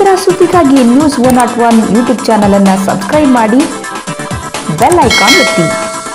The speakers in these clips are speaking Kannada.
ನಿರಂತರ ಸುದ್ದಿಗಾಗಿ news one not one YouTube channel ಅನ್ನು ಸಬ್ಸ್ಕ್ರೈಬ್ ಮಾಡಿ ಬೆಲ್ ಐಕಾನ್ ಒತ್ತಿ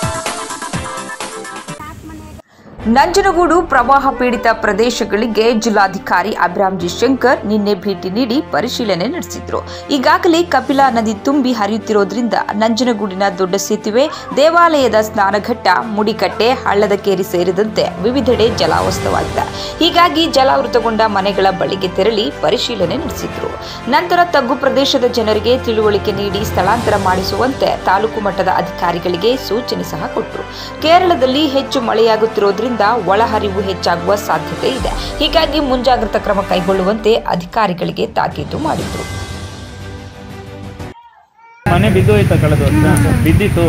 ನಂಜನಗೂಡು ಪ್ರವಾಹ ಪೀಡಿತ ಪ್ರದೇಶಗಳಿಗೆ ಜಿಲ್ಲಾಧಿಕಾರಿ ಅಭಿರಾಮ್ ಜಿ ಶಂಕರ್ ನಿನ್ನೆ ಭೇಟಿ ನೀಡಿ ಪರಿಶೀಲನೆ ನಡೆಸಿದ್ರು ಈಗಾಗಲೇ ಕಪಿಲಾ ನದಿ ತುಂಬಿ ಹರಿಯುತ್ತಿರೋದ್ರಿಂದ ನಂಜನಗೂಡಿನ ದೊಡ್ಡ ಸೇತುವೆ ದೇವಾಲಯದ ಸ್ನಾನಘಟ್ಟ ಮುಡಿಕಟ್ಟೆ ಹಳ್ಳದಕೇರಿ ಸೇರಿದಂತೆ ವಿವಿಧೆಡೆ ಜಲಾವಸ್ಥವಾಗಿದೆ ಹೀಗಾಗಿ ಜಲಾವೃತಗೊಂಡ ಮನೆಗಳ ಬಳಿಗೆ ತೆರಳಿ ಪರಿಶೀಲನೆ ನಡೆಸಿದ್ರು ನಂತರ ತಗ್ಗು ಪ್ರದೇಶದ ಜನರಿಗೆ ತಿಳುವಳಿಕೆ ನೀಡಿ ಸ್ಥಳಾಂತರ ಮಾಡಿಸುವಂತೆ ತಾಲೂಕು ಮಟ್ಟದ ಅಧಿಕಾರಿಗಳಿಗೆ ಸೂಚನೆ ಸಹ ಕೊಟ್ಟರು ಕೇರಳದಲ್ಲಿ ಹೆಚ್ಚು ಮಳೆಯಾಗುತ್ತಿರೋದ್ರಿಂದ ಒಳಹರಿವು ಹೆಚ್ಚಾಗುವ ಸಾಧ್ಯತೆ ಇದೆ ಹೀಗಾಗಿ ಮುಂಜಾಗ್ರತಾ ಕ್ರಮ ಕೈಗೊಳ್ಳುವಂತೆ ಅಧಿಕಾರಿಗಳಿಗೆ ತಾಕೀತು ಮಾಡಿದ್ರು ಮನೆ ಬಿದ್ದು ಹೋಯ್ತಾ ಕಳೆದ ವರ್ಷ ಬಿದ್ದಿತ್ತು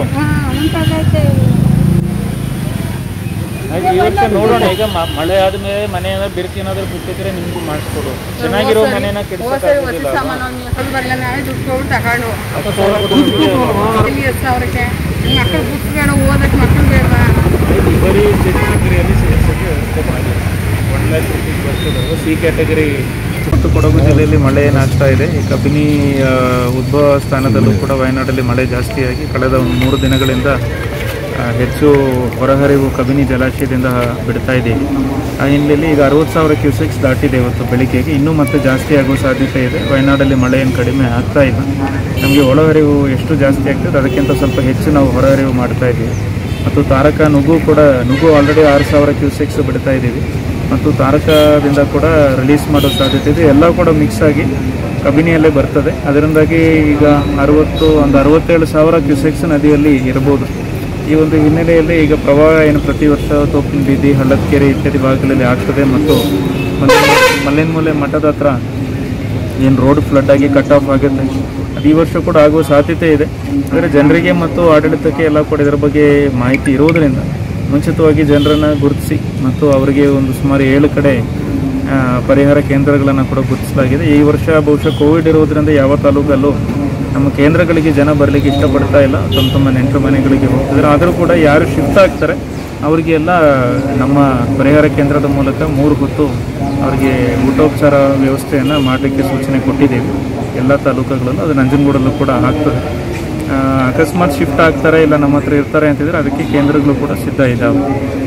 ಹಾಗೆ ಈ ವರ್ಷ ನೋಡೋಣ ಈಗ ಮ- ಮಳೆ ಆದ್ಮೇಲೆ ಮನೆ ಏನಾದ್ರು ಬಿರುಕು ಏನಾದ್ರು ಬಿಟ್ಟಿದ್ರೆ ನಿಮ್ಗೂ ಮಾಡಿಸ್ಕೊಡು ಚೆನ್ನಾಗಿರೋ ಮನೆನ ಕೆಡಿಸೋಕ್ಕಾಗೋದಿಲ್ಲ ತಗೊಂಡು ಅಲ್ವಾ? ಇಲ್ಲಿ ಸಾವಿರಕ್ಕೆ ಮಕ್ಕಳು ಬುಕ್ಸ್ ಬೇಡ ಓದಕ್ಕೆ ಮಕ್ಕಳು ಬೇಡವಾ ಬರೀ ಸಿ ಕ್ಯಾಟಗರಿಯಲ್ಲಿ ಸೇರಿಸೋಕ್ಕೆ ವ್ಯವಸ್ಥೆ ಮಾಡಿ ಒನ್ ಲ್ಯಾಕ್ ರುಪೀಸ್ ಬರ್ತದೆ ಸಿ ಕ್ಯಾಟಗರಿ ಮತ್ತು ಕೊಡಗು ಜಿಲ್ಲೆಯಲ್ಲಿ ಮಳೆ ಏನಾಗ್ತಾ ಇದೆ ಈ ಕಬಿನಿ ಆ, ಉದ್ಭವ ಸ್ಥಾನದಲ್ಲೂ ಕೂಡ ವಯನಾಡಲ್ಲಿ ಮಳೆ ಜಾಸ್ತಿಯಾಗಿ ಕಳೆದ ಒಂದು ಮೂರು ದಿನಗಳಿಂದ ಆ, ಹೆಚ್ಚು ಹೊರಹರಿವು ಕಬಿನಿ ಜಲಾಶಯದಿಂದ ಬಿಡ್ತಾ ಇದ್ದೀವಿ ಆ ಹಿನ್ನೆಲೆಯಲ್ಲಿ ಈಗ ಅರವತ್ತು ಸಾವಿರ ಕ್ಯೂಸೆಕ್ಸ್ ದಾಟಿದೆ ಇವತ್ತು ಬೆಳಿಗ್ಗೆಗೆ ಇನ್ನೂ ಮತ್ತೆ ಜಾಸ್ತಿ ಆಗುವ ಸಾಧ್ಯತೆ ಇದೆ ವಯನಾಡಲ್ಲಿ ಮಳೆ ಏನು ಕಡಿಮೆ ಆಗ್ತಾ ಇಲ್ಲ ನಮಗೆ ಒಳಹರಿವು ಎಷ್ಟು ಜಾಸ್ತಿ ಆಗ್ತದೆ ಅದಕ್ಕಿಂತ ಸ್ವಲ್ಪ ಹೆಚ್ಚು ನಾವು ಹೊರಹರಿವು ಮಾಡ್ತಾ ಇದ್ದೀವಿ ಮತ್ತು ತಾರಕ ನುಗ್ಗು ಕೂಡ ನುಗ್ಗು ಆಲ್ರೆಡಿ ಆರು ಸಾವಿರ ಕ್ಯೂಸೆಕ್ಸ್ ಬಿಡ್ತಾ ಇದ್ದೀವಿ ಮತ್ತು ತಾರಕದಿಂದ ಕೂಡ ರಿಲೀಸ್ ಮಾಡೋ ಸಾಧ್ಯತೆ ಇದೆ ಎಲ್ಲ ಕೂಡ ಮಿಕ್ಸ್ ಆಗಿ ಕಬಿನಿಯಲ್ಲೇ ಬರ್ತದೆ ಅದರಿಂದಾಗಿ ಈಗ ಅರವತ್ತು ಒಂದು ಅರವತ್ತೇಳು ಸಾವಿರ ಕ್ಯೂಸೆಕ್ಸ್ ನದಿಯಲ್ಲಿ ಇರ್ಬೋದು ಈ ಒಂದು ಹಿನ್ನೆಲೆಯಲ್ಲಿ ಈಗ ಪ್ರವಾಹ ಏನು ಪ್ರತಿ ವರ್ಷ ತೋಪಿನ ಬೀದಿ ಹಳ್ಳದಕೆರೆ ಇತ್ಯಾದಿ ಭಾಗಗಳಲ್ಲಿ ಆಗ್ತದೆ ಮತ್ತು ಮಲ್ಲೇನ್ಮೂಲೆ ಮಠದ ಹತ್ರ ಏನು ರೋಡ್ ಫ್ಲಡ್ ಆಗಿ ಕಟ್ ಆಫ್ ಆಗುತ್ತೆ ಅದು ಈ ವರ್ಷ ಕೂಡ ಆಗುವ ಸಾಧ್ಯತೆ ಇದೆ ಆದರೆ ಜನರಿಗೆ ಮತ್ತು ಆಡಳಿತಕ್ಕೆ ಎಲ್ಲ ಕೂಡ ಇದರ ಬಗ್ಗೆ ಮಾಹಿತಿ ಇರುವುದರಿಂದ ಮುಂಚಿತವಾಗಿ ಜನರನ್ನು ಗುರುತಿಸಿ ಮತ್ತು ಅವರಿಗೆ ಒಂದು ಸುಮಾರು ಏಳು ಕಡೆ ಆ, ಪರಿಹಾರ ಕೇಂದ್ರಗಳನ್ನು ಕೂಡ ಗುರುತಿಸಲಾಗಿದೆ ಈ ವರ್ಷ ಬಹುಶಃ ಕೋವಿಡ್ ಇರುವುದರಿಂದ ಯಾವ ತಾಲೂಕಲ್ಲೂ ನಮ್ಮ ಕೇಂದ್ರಗಳಿಗೆ ಜನ ಬರಲಿಕ್ಕೆ ಇಷ್ಟಪಡ್ತಾ ಇಲ್ಲ ತಮ್ಮ ತಮ್ಮ ನೆಂಟರು ಮನೆಗಳಿಗೆ ಹೋಗ್ತಿದ್ದಾರೆ ಆದರೂ ಕೂಡ ಯಾರು ಶಿಫ್ಟ್ ಆಗ್ತಾರೆ ಅವರಿಗೆ ಎಲ್ಲ ನಮ್ಮ ಪರಿಹಾರ ಕೇಂದ್ರದ ಮೂಲಕ ಮೂರು ಹೊತ್ತು ಅವರಿಗೆ ಊಟೋಪಚಾರ ವ್ಯವಸ್ಥೆಯನ್ನು ಮಾಡಲಿಕ್ಕೆ ಸೂಚನೆ ಕೊಟ್ಟಿದ್ದೇವೆ ಎಲ್ಲ ತಾಲೂಕುಗಳಲ್ಲೂ ಅದು ನಂಜನಗೂಡಲ್ಲೂ ಕೂಡ ಆಗ್ತದೆ ಆ, ಅಕಸ್ಮಾತ್ ಶಿಫ್ಟ್ ಆಗ್ತಾರೆ ಇಲ್ಲ ನಮ್ಮ ಹತ್ರ ಇರ್ತಾರೆ ಅಂತಿದ್ರೆ ಅದಕ್ಕೆ ಕೇಂದ್ರಗಳು ಕೂಡ ಸಿದ್ಧ ಇದ್ದಾವೆ